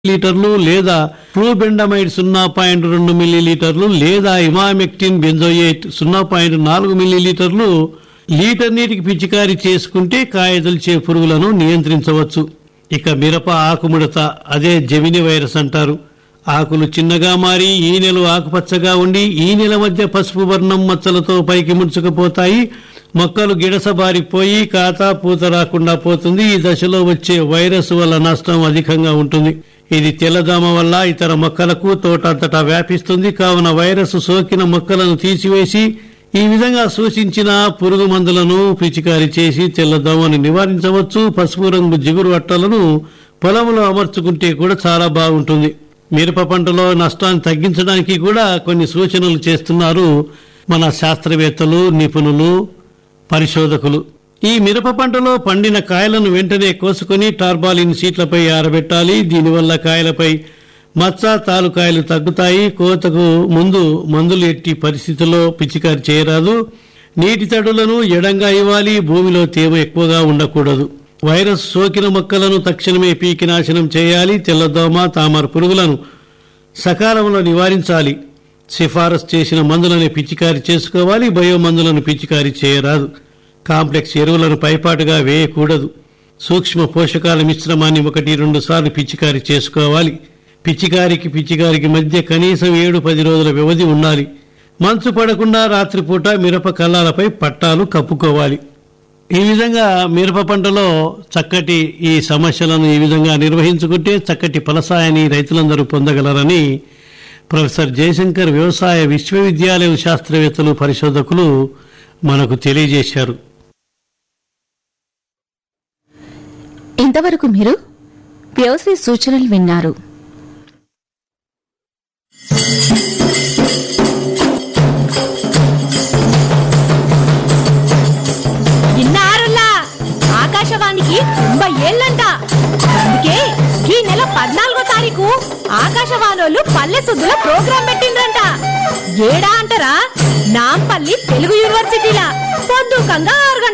లీటర్లు లేదా ఫ్లూబెండమైడ్ సున్నా పాయింట్ రెండు మిల్లీలీటర్లు లేదా ఇమామెక్టిన్ బెంజోయేట్ సున్నా పాయింట్ నాలుగు మిల్లీలీటర్లు లీటర్ నీటికి పిచికారీ చేసుకుంటే కాయదొలిచే పురుగులను నియంత్రించవచ్చు ఇక మిరప ఆకుముడత అదే జెమిని వైరస్ అంటారు ఆకులు చిన్నగా మారి ఈనెలు ఆకుపచ్చగా ఉండి ఈ నెల మధ్య పసుపు వర్ణం మచ్చలతో పైకి ముడుచుకుపోతాయి మొక్కలు గిడసబారిపోయి కాత పూత రాకుండా పోతుంది ఈ దశలో వచ్చే వైరస్ వల్ల నష్టం అధికంగా ఉంటుంది ఇది తెల్లదోమ వల్ల ఇతర మొక్కలకు తోటంతటా వ్యాపిస్తుంది కావున వైరస్ సోకిన మొక్కలను తీసివేసి ఈ విధంగా సూచించిన పురుగు మందులను పిచికారి చేసి తెల్లదోమని నివారించవచ్చు పసుపు రంగు జిగురు అట్టలను పొలంలో అమర్చుకుంటే కూడా చాలా బాగుంటుంది మిరప పంటలో నష్టాన్ని తగ్గించడానికి కూడా కొన్ని సూచనలు చేస్తున్నారు మన శాస్త్రవేత్తలు నిపుణులు పరిశోధకులు ఈ మిరప పంటలో పండిన కాయలను వెంటనే కోసుకొని టార్బాలిన్ సీట్లపై ఆరబెట్టాలి దీనివల్ల కాయలపై మచ్చ తాలుకాయలు తగ్గుతాయి కోతకు ముందు మందులు ఎట్టి పరిస్థితుల్లో పిచికారి చేయరాదు నీటి తడులను ఎడంగా ఇవ్వాలి భూమిలో తేమ ఎక్కువగా ఉండకూడదు వైరస్ సోకిన మొక్కలను తక్షణమే పీకి నాశనం చేయాలి తెల్లదోమ తామర పురుగులను సకాలంలో నివారించాలి సిఫారసు చేసిన మందులను పిచికారి చేసుకోవాలి బయో మందులను పిచికారి చేయరాదు కాంప్లెక్స్ ఎరువులను పైపాటుగా వేయకూడదు సూక్ష్మ పోషకాల మిశ్రమాన్ని ఒకటి రెండు సార్లు పిచికారి చేసుకోవాలి పిచికారికి పిచికారికి మధ్య కనీసం ఏడు పది రోజుల వ్యవధి ఉండాలి మంచు పడకుండా రాత్రిపూట మిరప కల్లాలపై పట్టాలు కప్పుకోవాలి ఈ విధంగా మిరప పంటలో చక్కటి ఈ సమస్యలను ఈ విధంగా నిర్వహించుకుంటే చక్కటి ఫలసాయాన్ని రైతులందరూ పొందగలరని ప్రొఫెసర్ జయశంకర్ వ్యవసాయ విశ్వవిద్యాలయం శాస్త్రవేత్తలు పరిశోధకులు మనకు తెలియజేశారు ఇంతవరకు మీరు వ్యవసాయ సూచనలు విన్నారు ఇన్నారులా ఆకాశవాణికి తొంభై ఏళ్ళంట అందుకే ఈ నెల పద్నాలుగో తారీఖు ఆకాశవాణోళ్ళు పల్లె సుద్దుల ప్రోగ్రాం పెట్టిండ్రంట ఏడా అంటారా నాంపల్లి తెలుగు యూనివర్సిటీలా పొద్దుకంగా ఆరు గంటలకు